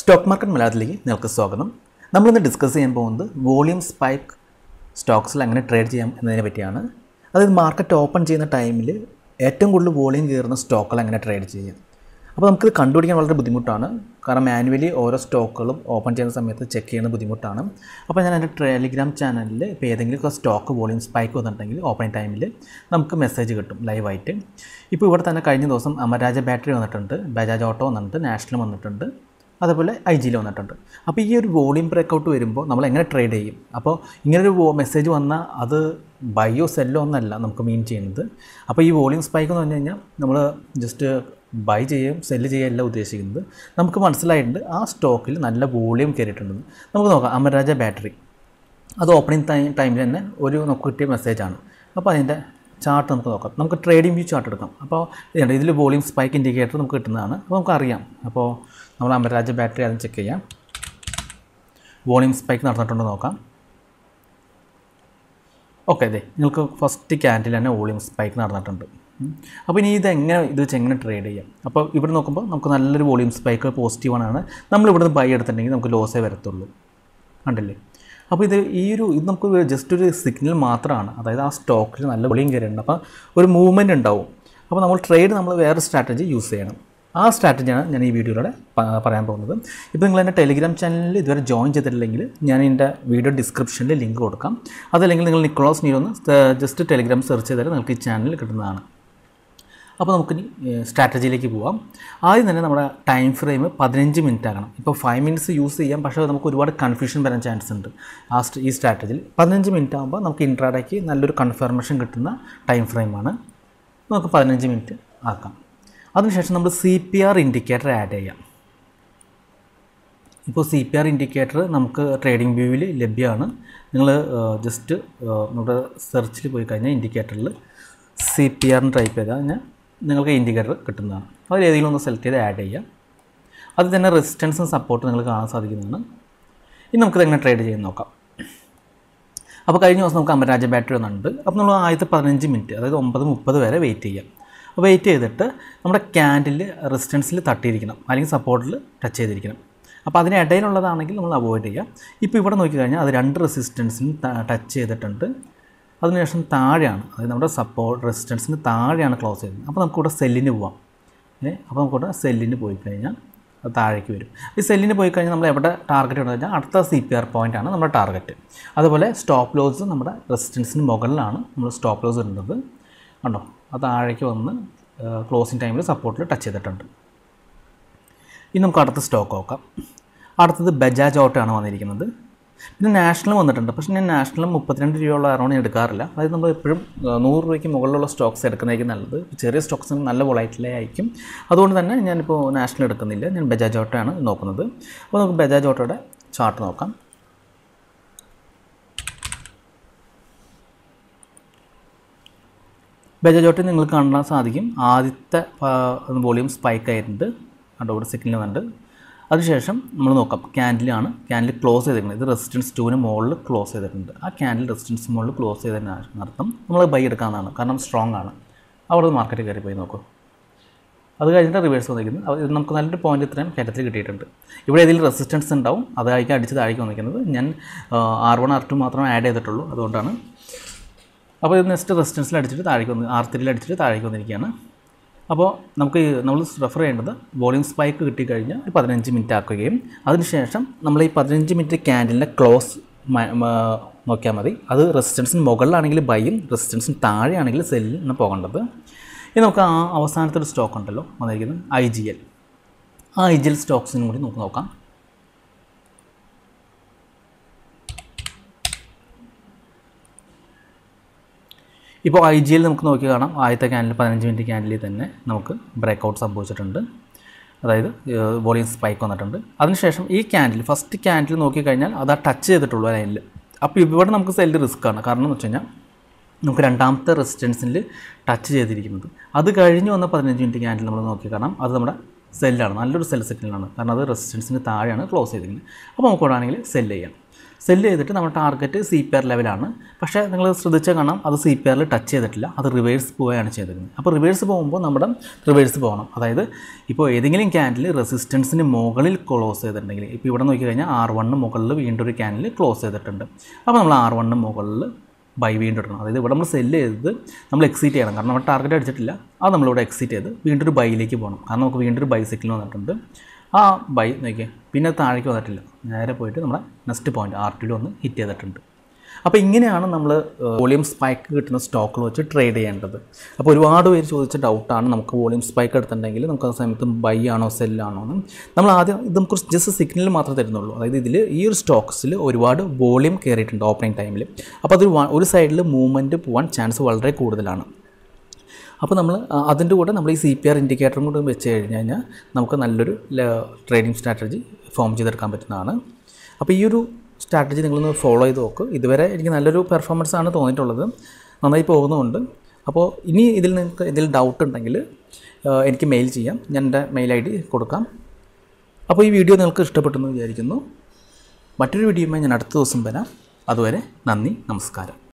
Stock market മലയാളത്തിലേക്ക് നിങ്ങൾക്ക് സ്വാഗതം നമ്മളിന്ന് ഡിസ്കസ് ചെയ്യാൻ പോകുന്നത് വോളിയം സ്പൈക്ക് സ്റ്റോക്സിൽ എങ്ങനെ ട്രേഡ് ചെയ്യാം എന്നതിനെ പറ്റിയാണ് അതായത് മാർക്കറ്റ് ഓപ്പൺ ചെയ്യുന്ന ടൈമിൽ ഏറ്റവും കൂടുതൽ വോളിയം കയറുന്ന സ്റ്റോക്കുകൾ എങ്ങനെ ട്രേഡ് ചെയ്യാം അപ്പോൾ നമുക്കിത് കണ്ടുപിടിക്കാൻ വളരെ ബുദ്ധിമുട്ടാണ് കാരണം മാനുവലി ഓരോ സ്റ്റോക്കുകളും ഓപ്പൺ ചെയ്യുന്ന സമയത്ത് ചെക്ക് ചെയ്യുന്നത് ബുദ്ധിമുട്ടാണ് അപ്പോൾ ഞാൻ എൻ്റെ ടെലിഗ്രാം ചാനലിൽ ഇപ്പോൾ ഏതെങ്കിലും സ്റ്റോക്ക് വോളിയം സ്പൈക്ക് വന്നിട്ടുണ്ടെങ്കിൽ ഓപ്പണിംഗ് ടൈമിൽ നമുക്ക് മെസ്സേജ് കിട്ടും ലൈവായിട്ട് ഇപ്പോൾ ഇവിടെ തന്നെ കഴിഞ്ഞ ദിവസം അമരാജ ബാറ്ററി വന്നിട്ടുണ്ട് ബജാജ് ഓട്ടോ വന്നിട്ടുണ്ട് നാഷണൽ വന്നിട്ടുണ്ട് അതേപോലെ ഐ ജിയിൽ വന്നിട്ടുണ്ട് അപ്പോൾ ഈ ഒരു വോളിയം ബ്രേക്കൗട്ട് വരുമ്പോൾ നമ്മൾ എങ്ങനെ ട്രേഡ് ചെയ്യും അപ്പോൾ ഇങ്ങനൊരു മെസ്സേജ് വന്നാൽ അത് ബയോ സെല്ലോ എന്നല്ല നമുക്ക് മീൻ ചെയ്യുന്നത് അപ്പോൾ ഈ വോളിയം സ്പൈക്ക് എന്ന് പറഞ്ഞു കഴിഞ്ഞാൽ നമ്മൾ ജസ്റ്റ് ബൈ ചെയ്യും സെല്ല് ചെയ്യുകയല്ല ഉദ്ദേശിക്കുന്നത് നമുക്ക് മനസ്സിലായിട്ടുണ്ട് ആ സ്റ്റോക്കിൽ നല്ല വോളിയം കയറിയിട്ടുണ്ടെന്ന് നമുക്ക് നോക്കാം അമരാജ ബാറ്ററി അത് ഓപ്പണിംഗ് ടൈം ടൈമിൽ തന്നെ ഒരു നമുക്ക് കിട്ടിയ മെസ്സേജാണ് അപ്പോൾ അതിൻ്റെ ചാർട്ട് നമുക്ക് നോക്കാം നമുക്ക് ട്രേഡിംഗ് വ്യൂ ചാർട്ട് എടുക്കാം അപ്പോൾ ഇതുണ്ട് ഇതിൽ വോളിയം സ്പൈക്ക് ഇൻഡിക്കേറ്റർ നമുക്ക് കിട്ടുന്നതാണ് അപ്പോൾ നമുക്ക് അറിയാം അപ്പോൾ നമ്മൾ അമരാജ ബാറ്ററി ആദ്യം ചെക്ക് ചെയ്യാം വോളിയം സ്പൈക്ക് നടന്നിട്ടുണ്ടോ നോക്കാം ഓക്കെ അതെ നിങ്ങൾക്ക് ഫസ്റ്റ് ക്യാൻഡിൽ തന്നെ വോളിയം സ്പൈക്ക് നടന്നിട്ടുണ്ട് ഉം. അപ്പോൾ ഇനി ഇത് എങ്ങനെ ഇത് വെച്ച് എങ്ങനെ ട്രേഡ് ചെയ്യാം അപ്പോൾ ഇവിടെ നോക്കുമ്പോൾ നമുക്ക് നല്ലൊരു വോളിയം സ്പൈക്ക് പോസിറ്റീവാണ് നമ്മൾ ഇവിടുന്ന് ബൈ എടുത്തിട്ടുണ്ടെങ്കിൽ നമുക്ക് ലോസേ വരത്തുള്ളൂ കണ്ടില്ലേ അപ്പോൾ ഇത് ഈ ഒരു ഇത് നമുക്ക് ജസ്റ്റ് ഒരു സിഗ്നൽ മാത്രമാണ് അതായത് ആ സ്റ്റോക്കിൽ നല്ല വോളിയം കയറിയിട്ടുണ്ട് അപ്പോൾ ഒരു മൂവ്മെൻറ്റ് ഉണ്ടാവും അപ്പോൾ നമ്മൾ ട്രേഡ് നമ്മൾ വേറെ സ്ട്രാറ്റജി യൂസ് ചെയ്യണം ആ സ്ട്രാറ്റജിയാണ് ഞാൻ ഈ വീഡിയോയിലൂടെ പ- പറയാൻ പോകുന്നത് ഇപ്പോൾ നിങ്ങൾ എൻ്റെ ടെലിഗ്രാം ചാനലിൽ ഇതുവരെ ജോയിൻ ചെയ്തിട്ടില്ലെങ്കിൽ ഞാൻ എൻ്റെ വീഡിയോ ഡിസ്ക്രിപ്ഷനിൽ ലിങ്ക് കൊടുക്കാം അതല്ലെങ്കിൽ നിങ്ങൾ നിക്കോളാസ് നീൽ ഒന്ന് ജസ്റ്റ് ടെലിഗ്രാം സെർച്ച് ചെയ്താൽ നിങ്ങൾക്ക് ഈ ചാനൽ കിട്ടുന്നതാണ് അപ്പോൾ നമുക്കിനി സ്ട്രാറ്റജിയിലേക്ക് പോവാം ആദ്യം തന്നെ നമ്മുടെ ടൈം ഫ്രെയിം പതിനഞ്ച് മിനിറ്റ് ആകണം ഇപ്പോൾ ഫൈവ് മിനിറ്റ്സ് യൂസ് ചെയ്യാം പക്ഷേ അത് നമുക്ക് ഒരുപാട് കൺഫ്യൂഷൻ വരാൻ ചാൻസ് ഉണ്ട് ആ സ്റ്റ്- ഈ സ്ട്രാറ്റജിയിൽ പതിനഞ്ച് മിനിറ്റ് ആകുമ്പോൾ നമുക്ക് ഇൻട്രാഡേക്ക് നല്ലൊരു കൺഫർമേഷൻ കിട്ടുന്ന ടൈം ഫ്രെയിമാണ് നമുക്ക് പതിനഞ്ച് മിനിറ്റ് ആക്കാം അതിനുശേഷം നമ്മൾ C P R indicator add ചെയ്യാം ഇപ്പോൾ സി പി ആർ ഇൻഡിക്കേറ്റർ നമുക്ക് ട്രേഡിംഗ് വ്യൂവിൽ ലഭ്യമാണ് നിങ്ങൾ ജസ്റ്റ് നമ്മുടെ സെർച്ചിൽ പോയി കഴിഞ്ഞാൽ ഇൻഡിക്കേറ്ററിൽ സി പി ആറിന് ടൈപ്പ് ചെയ്താൽ കഴിഞ്ഞാൽ നിങ്ങൾക്ക് ഇൻഡിക്കേറ്റർ കിട്ടുന്നതാണ് അതിൽ ഏതെങ്കിലും ഒന്ന് സെലക്ട് ചെയ്ത് ആഡ് ചെയ്യാം അത് തന്നെ റെസിസ്റ്റൻസും സപ്പോർട്ട് നിങ്ങൾക്ക് കാണാൻ സാധിക്കുന്നതാണ് ഇനി നമുക്കിത് എങ്ങനെ ട്രേഡ് ചെയ്യാൻ നോക്കാം അപ്പോൾ കഴിഞ്ഞ ദിവസം നമുക്ക് അമരാജ ബാറ്ററി വന്നിട്ടുണ്ട് അപ്പോൾ നമ്മൾ ആദ്യത്തെ പതിനഞ്ച് മിനിറ്റ് അതായത് ഒമ്പത് മുപ്പത് വരെ വെയിറ്റ് ചെയ്യാം അപ്പോൾ വെയിറ്റ് ചെയ്തിട്ട് നമ്മുടെ ക്യാൻഡിൽ റെസിസ്റ്റൻസിൽ തട്ടിയിരിക്കണം അല്ലെങ്കിൽ സപ്പോർട്ടിൽ ടച്ച് ചെയ്തിരിക്കണം അപ്പോൾ അതിന് ഇടയിലുള്ളതാണെങ്കിൽ നമ്മൾ അവോയ്ഡ് ചെയ്യാം ഇപ്പോൾ ഇവിടെ നോക്കിക്കഴിഞ്ഞാൽ അത് രണ്ട് റെസിസ്റ്റൻസിനും ടച്ച് ചെയ്തിട്ടുണ്ട് അതിനുശേഷം താഴെയാണ് അതായത് നമ്മുടെ സപ്പോർട്ട് റെസിസ്റ്റൻസിന് താഴെയാണ് ക്ലോസ് ചെയ്യുന്നത് അപ്പോൾ നമുക്കിവിടെ സെല്ലിന് പോവാം ഏ അപ്പോൾ നമുക്കിവിടെ സെല്ലിന് പോയി കഴിഞ്ഞാൽ അത് താഴേക്ക് വരും ഈ സെല്ലിന് പോയി കഴിഞ്ഞാൽ നമ്മൾ എവിടെ ടാർഗറ്റ് ഇടുന്നത് കഴിഞ്ഞാൽ അടുത്ത സി പി ആർ പോയിൻ്റ് ആണ് നമ്മുടെ ടാർഗറ്റ് അതുപോലെ സ്റ്റോപ്പ് ലോസ് നമ്മുടെ റെസിസ്റ്റൻസിന് മുകളിലാണ് നമ്മൾ സ്റ്റോപ്പ് ലോസ് ഇടുന്നത് കണ്ടോ അത് താഴേക്ക് വന്ന് ക്ലോസിങ് ടൈമിൽ സപ്പോർട്ടിൽ ടച്ച് ചെയ്തിട്ടുണ്ട് ഇനി നമുക്ക് അടുത്ത സ്റ്റോക്ക് നോക്കാം അടുത്തത് ബജാജ് ഓട്ടോ ആണ് വന്നിരിക്കുന്നത് പിന്നെ നാഷണൽ വന്നിട്ടുണ്ട് പക്ഷേ ഞാൻ നാഷണൽ മുപ്പത്തിരണ്ട് രൂപയുള്ള അറൗണ്ട് ഞാൻ എടുക്കാറില്ല അതായത് നമ്മൾ എപ്പോഴും ആ, നൂറ് രൂപയ്ക്ക് മുകളിലുള്ള സ്റ്റോക്സ് എടുക്കുന്നതായിരിക്കും നല്ലത് ചെറിയ സ്റ്റോക്സ് നല്ല വോളൈറ്റിലേ ആയിരിക്കും അതുകൊണ്ട് തന്നെ ഞാനിപ്പോൾ നാഷണൽ എടുക്കുന്നില്ല ഞാൻ ബജാജ് ഓട്ടോ ആണ് നോക്കുന്നത് അപ്പോൾ നമുക്ക് ബജാജ് ഓട്ടോയുടെ ചാർട്ട് നോക്കാം ബജാജ് ഓട്ടോ നിങ്ങൾക്ക് കാണാൻ സാധിക്കും ആദ്യത്തെ വോളിയം സ്പൈക്ക് ആയിട്ടുണ്ട് കണ്ടോ ഇവിടെ സിഗ്നൽ വന്നിട്ട് അതിനുശേഷം നമ്മൾ നോക്കാം ക്യാൻഡിലാണ് ക്യാൻഡിൽ ക്ലോസ് ചെയ്തിരിക്കുന്നത് ഇത് റെസിസ്റ്റൻസ് ടൂവിന് മുകളിൽ ക്ലോസ് ചെയ്തിട്ടുണ്ട് ആ ക്യാൻഡിൽ റെസിസ്റ്റൻസ് മുകളിൽ ക്ലോസ് ചെയ്തതിന് അർത്ഥം നമ്മൾ ബൈ എടുക്കാമെന്നാണ് കാരണം സ്ട്രോങ് ആണ് അവിടെ മാർക്കറ്റ് കയറി പോയി നോക്കും അത് കഴിഞ്ഞിട്ട് റിവേഴ്സ് വന്നിരിക്കുന്നത് അത് ഇത് നമുക്ക് നല്ലൊരു പോയിന്റ് ഇത്രയും കയറ്റത്തിൽ കിട്ടിയിട്ടുണ്ട് ഇവിടെ ഇതിൽ റെസിസ്റ്റൻസ് ഉണ്ടാവും അതായിരിക്കും അടിച്ച് താഴേക്ക് വന്നിരിക്കുന്നത് ഞാൻ ആർ വൺ ആർ ടു മാത്രമേ ആഡ് ചെയ്തിട്ടുള്ളൂ അതുകൊണ്ടാണ് അപ്പോൾ ഇത് നെക്സ്റ്റ് റെസിസ്റ്റൻസിൽ അടിച്ചിട്ട് താഴേക്ക് വന്ന് ആർ ത്രീയിൽ അടിച്ചിട്ട് താഴേക്ക് വന്നിരിക്കുകയാണ് അപ്പോൾ നമുക്ക് ഈ നമ്മൾ റെഫർ ചെയ്യേണ്ടത് വോളിയം സ്പൈക്ക് കിട്ടിക്കഴിഞ്ഞാൽ ഒരു പതിനഞ്ച് മിനിറ്റ് ആക്കുകയും അതിനുശേഷം നമ്മൾ ഈ പതിനഞ്ച് മിനിറ്റ് ക്യാൻഡിലിൻ്റെ ക്ലോസ് നോക്കിയാൽ മതി അത് റെസിസ്റ്റൻസിന് മുകളിലാണെങ്കിൽ ബൈയും റെസിസ്റ്റൻസിന് താഴെയാണെങ്കിൽ സെല്ലിന് പോകേണ്ടത് ഇനി നമുക്ക് ആ അവസാനത്തെ ഒരു സ്റ്റോക്ക് ഉണ്ടല്ലോ വന്നിരിക്കുന്നത് ഐ ജി എൽ ആ ഐ ജി എൽ സ്റ്റോക്സിനും കൂടി നമുക്ക് നോക്കാം ഇപ്പോൾ ഐ ജി എൽ നമുക്ക് നോക്കി കാണാം ആദ്യത്തെ ക്യാൻഡിൽ പതിനഞ്ച് മിനിറ്റ് ക്യാൻഡിലിൽ തന്നെ നമുക്ക് ബ്രേക്ക് ഔട്ട് സംഭവിച്ചിട്ടുണ്ട് അതായത് വോളിയം സ്പൈക്ക് വന്നിട്ടുണ്ട് അതിനുശേഷം ഈ ക്യാൻഡിൽ ഫസ്റ്റ് ക്യാൻഡിൽ നോക്കിക്കഴിഞ്ഞാൽ അത് ആ ടച്ച് ചെയ്തിട്ടുള്ളൂ ലൈനിൽ അപ്പോൾ ഇവിടെ നമുക്ക് സെല്ല് റിസ്ക് ആണ് കാരണം എന്ന് വെച്ച് കഴിഞ്ഞാൽ നമുക്ക് രണ്ടാമത്തെ റെസിസ്റ്റൻസിൽ ടച്ച് ചെയ്തിരിക്കുന്നത് അത് കഴിഞ്ഞ് വന്ന പതിനഞ്ച് മിനിറ്റ് ക്യാൻഡിൽ നമ്മൾ നോക്കി കാണാം അത് നമ്മുടെ സെല്ലാണ് നല്ലൊരു സെൽ സിഗ്നലാണ് കാരണം അത് റെസിസ്റ്റൻസിന് താഴെയാണ് ക്ലോസ് ചെയ്തിരിക്കുന്നത് അപ്പോൾ നമുക്ക് വേണമെങ്കിൽ സെല്ല് ചെയ്യാം സെല്ല് ചെയ്തിട്ട് നമ്മുടെ ടാർഗറ്റ് സി പി ആർ ലെവലാണ് പക്ഷേ നിങ്ങൾ ശ്രദ്ധിച്ചാൽ കാണാം അത് സി പി ആറിൽ ടച്ച് ചെയ്തിട്ടില്ല അത് റിവേഴ്സ് പോവുകയാണ് ചെയ്തിരുന്നത് അപ്പോൾ റിവേഴ്സ് പോകുമ്പോൾ നമ്മുടെ റിവേഴ്സ് പോകണം അതായത് ഇപ്പോൾ ഏതെങ്കിലും ക്യാൻഡിൽ റെസിസ്റ്റൻസിന് മുകളിൽ ക്ലോസ് ചെയ്തിട്ടുണ്ടെങ്കിൽ ഇപ്പോൾ ഇവിടെ നോക്കി കഴിഞ്ഞാൽ ആർ വണ്ണ് മുകളിൽ വീണ്ടും ഒരു ക്യാൻഡിൽ ക്ലോസ് ചെയ്തിട്ടുണ്ട് അപ്പോൾ നമ്മൾ ആർ വണ്ണ് മുകളിൽ ബൈ വീണ്ടും ഇടണം അതായത് ഇവിടെ നമ്മൾ സെല്ല് ചെയ്തത് നമ്മൾ എക്സിറ്റ് ചെയ്യണം കാരണം നമ്മൾ ടാർഗറ്റ് അടിച്ചിട്ടില്ല അത് നമ്മളിവിടെ എക്സിറ്റ് ചെയ്ത് വീണ്ടും ഒരു ബൈയിലേക്ക് പോകണം കാരണം നമുക്ക് വീണ്ടും ഒരു ബൈ സിഗ്നൽ വന്നിട്ടുണ്ട് ആ ബൈ നോക്കിയാൽ പിന്നെ അത് താഴേക്ക് വന്നിട്ടില്ല നേരെ പോയിട്ട് നമ്മുടെ നെക്സ്റ്റ് പോയിന്റ് ആർ ടിയിൽ ഒന്ന് ഹിറ്റ് ചെയ്തിട്ടുണ്ട് അപ്പോൾ ഇങ്ങനെയാണ് നമ്മൾ വോളിയം സ്പൈക്ക് കിട്ടുന്ന സ്റ്റോക്കിൽ വെച്ച് ട്രേഡ് ചെയ്യേണ്ടത് അപ്പോൾ ഒരുപാട് പേര് ചോദിച്ച ഡൗട്ടാണ് നമുക്ക് വോളിയം സ്പൈക്ക് എടുത്തിട്ടുണ്ടെങ്കിൽ നമുക്ക് ആ സമയത്ത് ബൈ ആണോ സെല്ലാണോ എന്ന് നമ്മൾ ആദ്യം ഇത് നമുക്ക് ജസ്റ്റ് സിഗ്നൽ മാത്രമേ തരുന്നുള്ളൂ അതായത് ഇതിൽ ഈ ഒരു സ്റ്റോക്സിൽ ഒരുപാട് വോളിയം കയറിയിട്ടുണ്ട് ഓപ്പണിംഗ് ടൈമിൽ അപ്പോൾ അത് ഒരു സൈഡിൽ മൂവ്മെൻറ്റ് പോകാൻ ചാൻസ് വളരെ കൂടുതലാണ് അപ്പോൾ നമ്മൾ ആ, അതിൻ്റെ കൂടെ നമ്മൾ ഈ സി പി ആർ ഇൻഡിക്കേറ്ററും കൂടെ വെച്ച് കഴിഞ്ഞ് കഴിഞ്ഞാൽ നമുക്ക് നല്ലൊരു ട്രേഡിംഗ് സ്ട്രാറ്റജി ഫോം ചെയ്തെടുക്കാൻ പറ്റുന്നതാണ് അപ്പോൾ ഈ ഒരു സ്ട്രാറ്റജി നിങ്ങളൊന്ന് ഫോളോ ചെയ്ത് നോക്ക് ഇതുവരെ എനിക്ക് നല്ലൊരു പെർഫോമൻസ് ആണ് തോന്നിയിട്ടുള്ളത് നന്നായി പോകുന്നുമുണ്ട് അപ്പോൾ ഇനി ഇതിൽ നിങ്ങൾക്ക് എന്തെങ്കിലും ഡൗട്ട് ഉണ്ടെങ്കിൽ ആ, എനിക്ക് മെയിൽ ചെയ്യാം ഞാൻ എൻ്റെ മെയിൽ ഐ ഡി കൊടുക്കാം അപ്പോൾ ഈ വീഡിയോ നിങ്ങൾക്ക് ഇഷ്ടപ്പെട്ടെന്ന് വിചാരിക്കുന്നു മറ്റൊരു വീഡിയോയുമായി ഞാൻ അടുത്ത ദിവസം വരാം അതുവരെ നന്ദി നമസ്കാരം